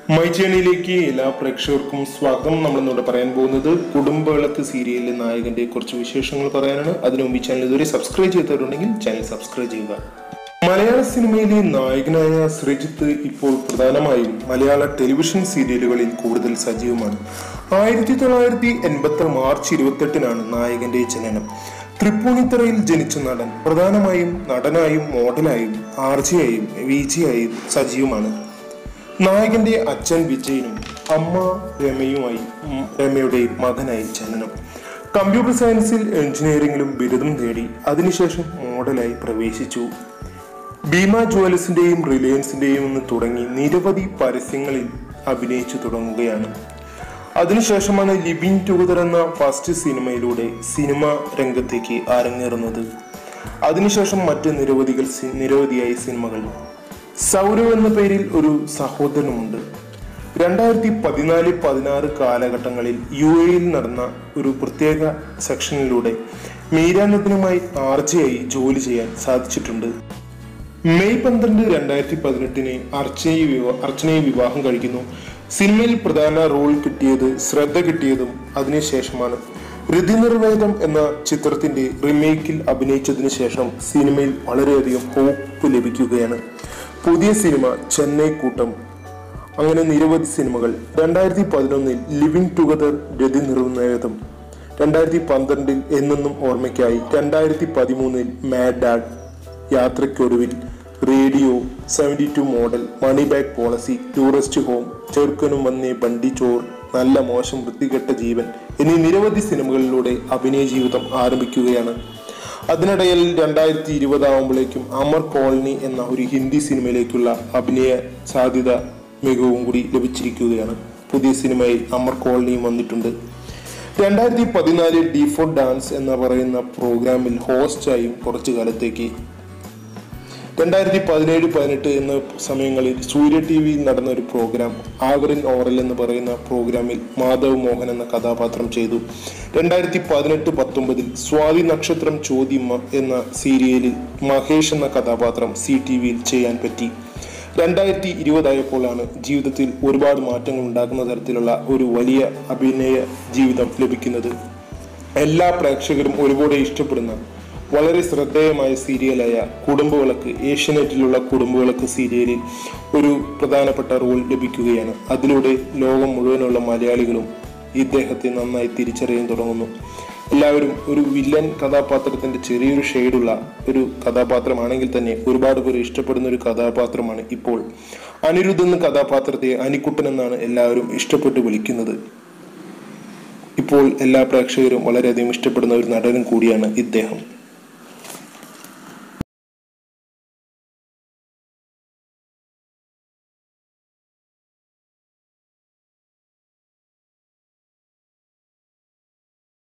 my ജേണിയിലേക്ക് എല്ലാ പ്രേക്ഷകർക്കും സ്വാഗതം നമ്മൾ ഇന്നിവിടെ പറയാൻ പോകുന്നത് കുടുംബവിളക്ക് സീരിയലിലെ നായകന്റെ കുറച്ച് വിശേഷങ്ങൾ പറയാനാണ് അതിനു മുമ്പ് ഈ ചാനൽ ഇതുവരെ സബ്സ്ക്രൈബ് ചെയ്തിട്ടുണ്ടെങ്കിൽ ചാനൽ സബ്സ്ക്രൈബ് ചെയ്യുക മലയാള സിനിമയിലെ നായകനായ ശ്രീജിത്ത് ഇപ്പോൾ പ്രധാനമായും മലയാള ടെലിവിഷൻ സീരിയലുകളിൽ കൂടുതൽ സജീവമാണ് ആയിരത്തി തൊള്ളായിരത്തി എൺപത്തി മാർച്ച് ഇരുപത്തെട്ടിനാണ് നായകന്റെ ജനനം തൃപ്പൂണിത്തറയിൽ ജനിച്ച നടൻ പ്രധാനമായും നടനായും മോഡലായും ആർജിയായും വിജിയായും സജീവമാണ് നായകന്റെ അച്ഛൻ വിജയനും അമ്മ രമയുമായി ഉം, രമയുടെ മകനായി ജനനം കമ്പ്യൂട്ടർ സയൻസിൽ എഞ്ചിനീയറിംഗിലും ബിരുദം നേടി അതിനുശേഷം മോഡലായി പ്രവേശിച്ചു ഭീമ ജുവൽസിന്റെയും റിലയൻസിന്റെയും നിന്ന് തുടങ്ങി നിരവധി പരസ്യങ്ങളിൽ അഭിനയിച്ചു തുടങ്ങുകയാണ് അതിനുശേഷമാണ് ലിവിങ് ടുഗദർ എന്ന ഫസ്റ്റ് സിനിമയിലൂടെ സിനിമ രംഗത്തേക്ക് അരങ്ങേറുന്നത് അതിനുശേഷം മറ്റ് നിരവധികൾ സി- നിരവധിയായ സിനിമകൾ സൗരവ് എന്ന പേരിൽ ഒരു സഹോദരനുമുണ്ട് രണ്ടായിരത്തി പതിനാല് പതിനാറ് കാലഘട്ടങ്ങളിൽ യു എയിൽ നടന്ന ഒരു പ്രത്യേക സെക്ഷനിലൂടെ മീരാനത്തിനുമായി ആർജയായി ജോലി ചെയ്യാൻ സാധിച്ചിട്ടുണ്ട് മെയ് പന്ത്രണ്ട് രണ്ടായിരത്തി പതിനെട്ടിന് അർച്ചയെ വിവാ- അർച്ചനയെ വിവാഹം കഴിക്കുന്നു സിനിമയിൽ പ്രധാന റോൾ കിട്ടിയത് ശ്രദ്ധ കിട്ടിയതും അതിനുശേഷമാണ് ഋതിനിർവേദം എന്ന ചിത്രത്തിന്റെ റിമേക്കിൽ അഭിനയിച്ചതിനു ശേഷം സിനിമയിൽ വളരെയധികം ഹോപ്പ് ലഭിക്കുകയാണ് പുതിയ സിനിമ ചെന്നൈ കൂട്ടം അങ്ങനെ നിരവധി സിനിമകൾ രണ്ടായിരത്തി പതിനൊന്നിൽ ലിവിങ് ടുഗദർ രതി നിർവേദം രണ്ടായിരത്തി പന്ത്രണ്ടിൽ എന്നെന്നും ഓർമ്മയ്ക്കായി രണ്ടായിരത്തി പതിമൂന്നിൽ മാഡ് ഡാഡ് യാത്രയ്ക്കൊടുവിൽ radio seventy two model money bag policy tourist home ചെറുക്കനും വന്നേ ബണ്ടി ചോർ നല്ല മോശം വൃത്തികെട്ട ജീവൻ എന്നീ നിരവധി സിനിമകളിലൂടെ അഭിനയ ജീവിതം ആരംഭിക്കുകയാണ് അതിനിടയിൽ രണ്ടായിരത്തി ഇരുപതാവുമ്പോഴേക്കും അമർ കോളനി എന്ന ഒരു ഹിന്ദി സിനിമയിലേക്കുള്ള അഭിനയ സാധ്യത മികവും കൂടി ലഭിച്ചിരിക്കുകയാണ് പുതിയ സിനിമയിൽ അമർ കോളനിയും വന്നിട്ടുണ്ട് രണ്ടായിരത്തി പതിനാലിൽ ഡിഫോ ഡാൻസ് എന്ന് പറയുന്ന പ്രോഗ്രാമിൽ ഹോസ്റ്റായും കുറച്ചു കാലത്തേക്ക് രണ്ടായിരത്തി പതിനേഴ് പതിനെട്ട് എന്ന സമയങ്ങളിൽ സൂര്യ ടി വിയിൽ നടന്ന ഒരു പ്രോഗ്രാം ആവറിൻ ഓറൽ എന്ന് പറയുന്ന പ്രോഗ്രാമിൽ മാധവ് മോഹൻ എന്ന കഥാപാത്രം ചെയ്തു രണ്ടായിരത്തി പതിനെട്ട് പത്തൊമ്പതിൽ സ്വാതി നക്ഷത്രം ചോദ്യം എന്ന സീരിയലിൽ മഹേഷ് എന്ന കഥാപാത്രം സി ടി വിയിൽ ചെയ്യാൻ പറ്റി രണ്ടായിരത്തി ഇരുപതായപ്പോഴാണ് ജീവിതത്തിൽ ഒരുപാട് മാറ്റങ്ങൾ ഉണ്ടാക്കുന്ന തരത്തിലുള്ള ഒരു വലിയ അഭിനയ ജീവിതം ലഭിക്കുന്നത് എല്ലാ പ്രേക്ഷകരും ഒരുപോലെ ഇഷ്ടപ്പെടുന്ന വളരെ ശ്രദ്ധേയമായ സീരിയലായ കുടുംബവിളക്ക് ഏഷ്യനെറ്റിലുള്ള കുടുംബവിളക്ക് സീരിയലിൽ ഒരു പ്രധാനപ്പെട്ട റോൾ ലഭിക്കുകയാണ് അതിലൂടെ ലോകം മുഴുവനുള്ള മലയാളികളും ഇദ്ദേഹത്തെ നന്നായി തിരിച്ചറിയാൻ തുടങ്ങുന്നു എല്ലാവരും ഒരു വില്ലൻ കഥാപാത്രത്തിന്റെ ചെറിയൊരു ഷെയ്ഡുള്ള ഒരു കഥാപാത്രമാണെങ്കിൽ തന്നെ ഒരുപാട് പേർ ഇഷ്ടപ്പെടുന്ന ഒരു കഥാപാത്രമാണ് ഇപ്പോൾ അനിരുദ്ധ് എന്ന കഥാപാത്രത്തെ അനിക്കുട്ടൻ എന്നാണ് എല്ലാവരും ഇഷ്ടപ്പെട്ട് വിളിക്കുന്നത് ഇപ്പോൾ എല്ലാ പ്രേക്ഷകരും വളരെയധികം ഇഷ്ടപ്പെടുന്ന ഒരു നടനും കൂടിയാണ് ഇദ്ദേഹം